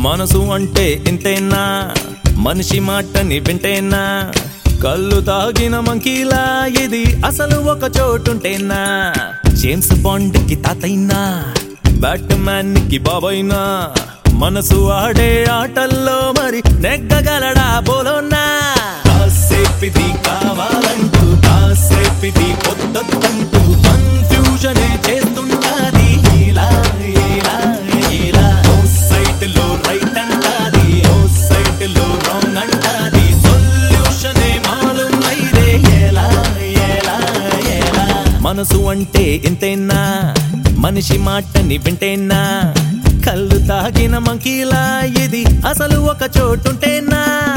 మనసు అంటే ఇంతేనా మనిషి మాటని వింటేనా కళ్ళు తాగిన మంకీలా ఇది అసలు ఒక చోటుంటేనా జేమ్స్ బాండ్ కి తాతైనా బ్యాట్ మ్యాన్ కి బాబైనా మనసు ఆడే ఆటల్లో మరి నెగ్గగలడా బోలోనా కాసేపిది కావాలంటూ కాసేపిది పొద్దంటూ కన్ఫ్యూజనే చేస్తుంటాది ఇలా ఇలా ఇలా ఓ సైట్ లో రైట్ అంటాది ఓ సైట్ లో రాంగ్ అంటాది సొల్యూషనే మాలూం అయిదే ఎలా ఎలా ఎలా మనసు అంటే ఇంతేనా మనిషి మాటని వింటేనా కళ్ళు తాగిన మంకీలా ఇది అసలు ఒక చోటుంటేనా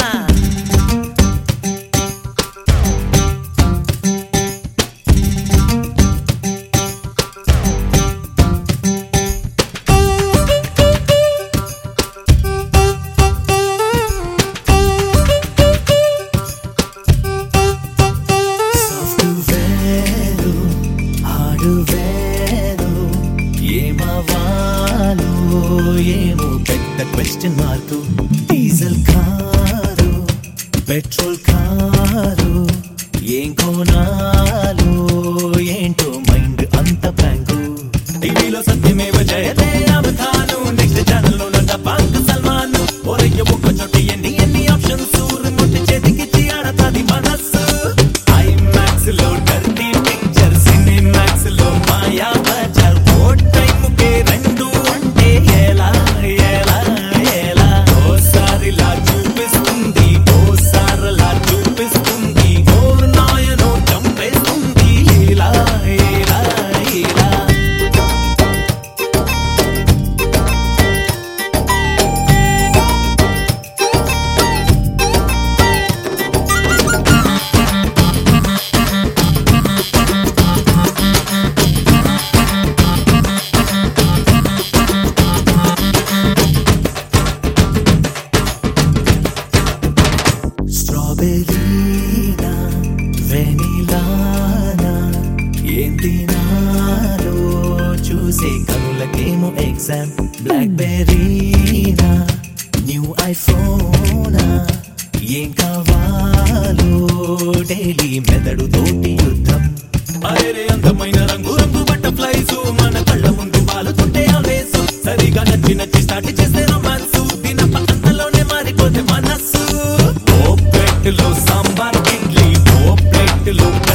సాఫ్ట్వేరు హార్డ్వేరు ఏమవ్వాలో ఏమో పెద్ద question mark diesel car petrol car ఏం కొనాలో ఏంటో మైండ్ అంత బ్యాంకు టీవీలో సత్యమేవ జయతే అవధాను నెక్స్ట్ ఛానల్ లో నంద పాంక్ సల్మాన్ ఒరయ్య ఒక్క చోట ఎన్ని ఎన్ని ఆప్షన్స్ రిమోట్ చేతికి ఆడతాది మనస్సు ఐమాక్స్ లో డర్టీ పిక్చర్ సినిమాక్స్ లో మాయా బజార్ ఓ టైం కే రెండు అంటే ఎలా ఎలా ఎలా ఓసారిలా చూపిస్తుంది ఓసారిలా చూపిస్తుంది ఓ నాయనో చంపేస్తుంది ఇలా ఇలా ఇలా స్ట్రాబెరీనా వెనిలానా ఏం తినాలో చూసే కనులకేమో ఎగ్జామ్ బ్లాక్ బెర్రీనా న్యూ ఐఫోనా ఏం కావాలో డైలీ మెదడు తోటి యుద్ధం అరే అందమైన రంగు రంగు బటర్ఫ్లైస్ మన కళ్ళ ముందు పాలుతుంటే ఆవేశం సరిగా నచ్చి నచ్చి స్టార్ట్ చేస్తే రొమాన్స్ తిన పక్కలోనే మారిపోతే మనస్సు ఓ ప్లేట్లో సాంబార్ ఇడ్లీ ఓ ప్లేట్లో